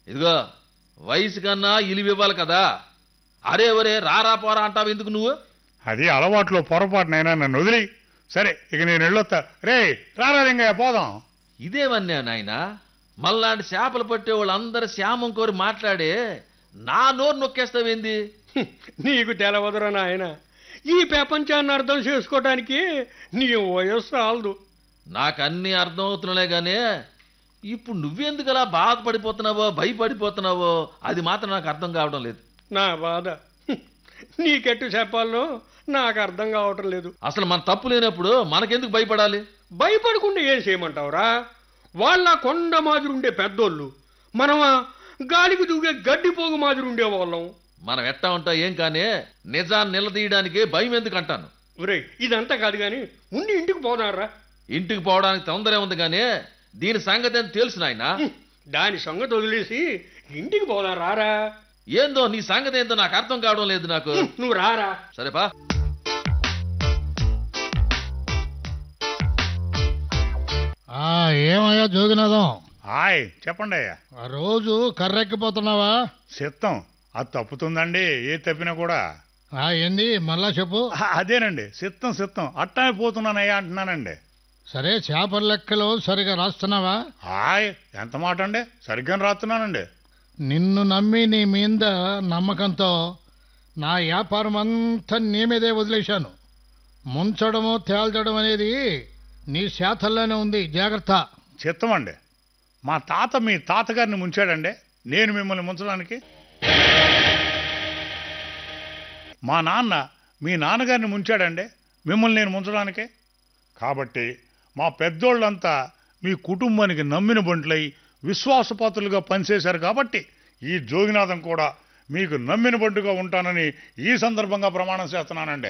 ఇదిగో వయసు కన్నా ఇలివి ఇవ్వాలి కదా అరే ఒరే రారా పోరా అంటావు ఎందుకు నువ్వు అది అలవాట్లో పొరపాటునైనా నన్ను వదిలి సరే ఇక నేను వెళ్ళొస్తా రే రారా లింగయ్య పోదాం ఇదేవన్నా నాయన మళ్ళాంటి చేపలు పట్టే వాళ్ళందరూ శ్యామం కోరి మాట్లాడే నా నోరు నొక్కేస్తావేంది హ్మ్, నీకు తెలవదురా నాయన ఈ ప్రపంచాన్ని అర్థం చేసుకోవటానికి నీ వయస్సు రాలదు నాకు అన్నీ అర్థమవుతున్నాయి గానీ ఇప్పుడు నువ్వెందుకు అలా బాధపడిపోతున్నావో భయపడిపోతున్నావో అది మాత్రం నాకు అర్థం కావడం లేదు నా బాధ హ్మ్, నీకెట్టు చెప్పాలో నాకు అర్థం కావటం లేదు అసలు మన తప్పు లేనప్పుడు మనకెందుకు భయపడాలి భయపడకుండా ఏం చేయమంటావురా వాళ్ళ కొండ మాదిరి ఉండే పెద్దోళ్ళు మనమా గాలికి దూగే గడ్డిపోగు మాదిరి ఉండేవాళ్ళం మనం ఎట్టా ఉంటా ఏం కానీ నిజాన్ని నిలదీయడానికి భయం ఎందుకు అంటాను ఒరేయ్ ఇదంతా కాదు కానీ ఉండి ఇంటికి పోనారా ఇంటికి పోవడానికి తొందరే ఉంది కానీ దీని సంగతి అని తెలుసు నాయనా హ్మ్, దాని సంగతి వదిలేసి ఇంటికి పోదాం రారా ఏందో నీ సంగతి ఏందో నాకు అర్థం కావడం లేదు నాకు హ్మ్, నువ్వు రారా సరేపా ఆ ఏమయ్యా జోగినాథం హాయ్ చెప్పండి అయ్యా ఆ రోజు కర్రెక్కిపోతున్నావా సిత్తం అది తప్పుతుందండి ఏ తప్పినా కూడా ఆ ఏంది మళ్ళా చెప్పు ఆ, అదేనండి సిత్తం సిత్తం అట్టానే పోతున్నానయ్యా అంటున్నానండి సరే చేపల లెక్కలు సరిగా రాస్తున్నావా హాయ్ ఎంత మాట అండి సరిగ్గా రాస్తున్నానండి నిన్ను నమ్మి నీ మీద నమ్మకంతో నా వ్యాపారం అంతా నీ మీదే వదిలేశాను ముంచడము తేల్చడం అనేది నీ శాతల్లోనే ఉంది జాగ్రత్త చిత్తం అండి మా తాత మీ తాతగారిని ముంచాడండి నేను మిమ్మల్ని ముంచడానికి మా నాన్న మీ నాన్నగారిని ముంచాడండి మిమ్మల్ని నేను ముంచడానికే కాబట్టి మా పెద్దోళ్ళంతా మీ కుటుంబానికి నమ్మిన బంట్లై విశ్వాసపాత్రులుగా పనిచేశారు కాబట్టి ఈ జోగినాథం కూడా మీకు నమ్మిన బంటుగా ఉంటానని ఈ సందర్భంగా ప్రమాణం చేస్తున్నానండి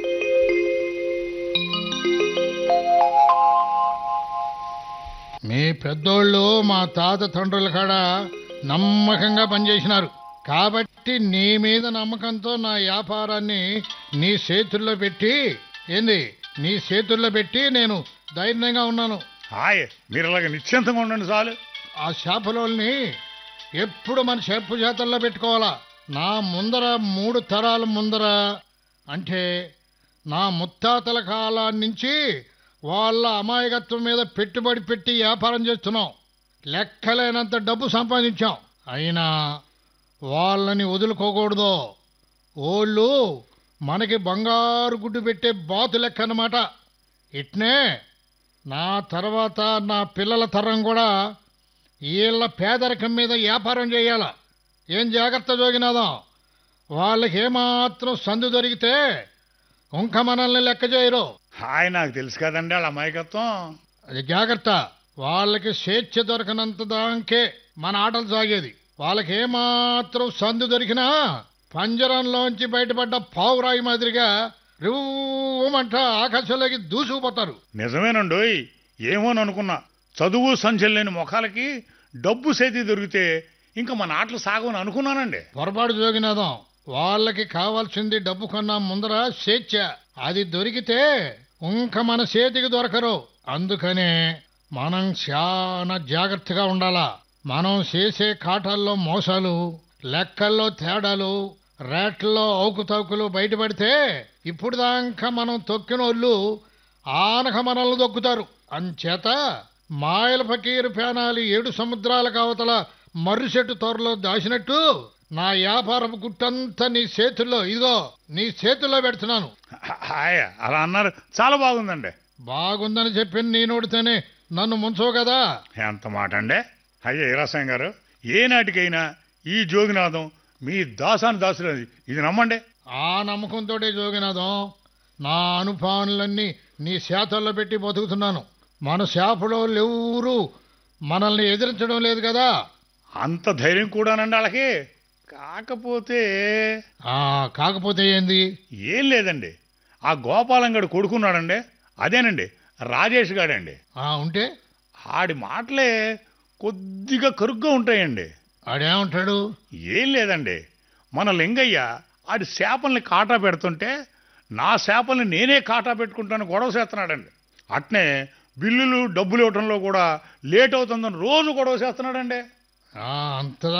మీ పెద్దోళ్ళు మా తాత తండ్రుల కాడ నమ్మకంగా పనిచేసినారు కాబట్టి నీ మీద నమ్మకంతో నా వ్యాపారాన్ని నీ చేతుల్లో పెట్టి ఏంది నీ చేతుల్లో పెట్టి నేను ధైర్యంగా ఉన్నాను హాయ్ మీరు అలాగే నిశ్చింతంగా ఉండండి చాలు ఆ చేపలోల్ని ఎప్పుడు మన చెప్పు చేతల్లో పెట్టుకోవాలా నా ముందర మూడు తరాల ముందర అంటే నా ముత్తాతల కాలం నుంచి వాళ్ళ అమాయకత్వం మీద పెట్టుబడి పెట్టి వ్యాపారం చేస్తున్నాం లెక్కలేనంత డబ్బు సంపాదించాం అయినా వాళ్ళని వదులుకోకూడదు ఓళ్ళు మనకి బంగారు గుడ్డు పెట్టే బాతు లెక్క అన్నమాట ఇట్నే నా తర్వాత నా పిల్లల తరం కూడా వీళ్ళ పేదరికం మీద వ్యాపారం చేయాల ఏం జాగ్రత్త జోగినాదాం వాళ్ళకి ఏమాత్రం సందు దొరికితే ఇంక మనల్ని లెక్క చేయరు హాయ్ నాకు తెలుసు కదండి వాళ్ళ అమాయకత్వం అది జాగ్రత్త వాళ్ళకి స్వేచ్ఛ దొరకనంత దాకే మన ఆటలు సాగేది వాళ్ళకి ఏమాత్రం సందు దొరికినా పంజరంలోంచి బయటపడ్డ పావురాయి మాదిరిగా రువ్వమంట ఆకాశంలోకి దూసుకుపోతారు నిజమేనండోయ్ ఏమోననుకున్నా చదువు సంచలు లేని ముఖాలకి డబ్బు సేతి దొరికితే ఇంకా మన ఆటలు సాగవని అనుకున్నానండి పొరపాటు జోగినాదం వాళ్ళకి కావాల్సింది డబ్బు కన్నా ముందర స్వేచ్ఛ అది దొరికితే ఇంక మన చేతికి దొరకరు అందుకనే మనం చాలా జాగ్రత్తగా ఉండాలా మనం చేసే కాటాల్లో మోసాలు లెక్కల్లో తేడాలు రేట్లలో అవుకుతవుకులు బయటపడితే ఇప్పుడు దాకా మనం తొక్కినోళ్ళు ఆనక మనల్ని దొక్కుతారు అంచేత మాయల ఫకీరు పేనాలి ఏడు సముద్రాల కావతల మర్రిచెట్టు తోరలో దాచినట్టు నా వ్యాపారపు గుట్టంతా నీ చేతుల్లో ఇదిగో నీ చేతుల్లో పెడుతున్నాను హ- హాయ్ అలా అన్నారు చాలా బాగుందండి బాగుందని చెప్పి నీ నోడితేనే నన్ను ముంచవు కదా ఎంత మాట అండి అయ్యా ఈరాసాయం గారు ఏనాటికైనా ఈ జోగినాథం మీ దాసాని దాసులు ఇది నమ్మండి ఆ నమ్మకంతోటే జోగినాథం నా అనుభవాలన్నీ నీ శాతల్లో పెట్టి బతుకుతున్నాను మన శాపలో ఎవరు మనల్ని ఎదిరించడం లేదు కదా అంత ధైర్యం కూడానండి వాళ్ళకి కాకపోతే ఆ కాకపోతే ఏంది ఏం లేదండి ఆ గోపాలంగడు కొడుకున్నాడండి అదేనండి రాజేష్ గాడండి ఆ ఉంటే ఆడి మాటలే కొద్దిగా కరుగ్గా ఉంటాయండి ఆడేమంటాడు ఏం లేదండి మన లింగయ్య ఆడి చేపల్ని కాటా పెడుతుంటే నా చేపల్ని నేనే కాటా పెట్టుకుంటాను గొడవ చేస్తున్నాడండి అట్నే బిల్లులు డబ్బులు ఇవ్వటంలో కూడా లేట్ అవుతుందని రోజు గొడవ చేస్తున్నాడండి ఆ, అంత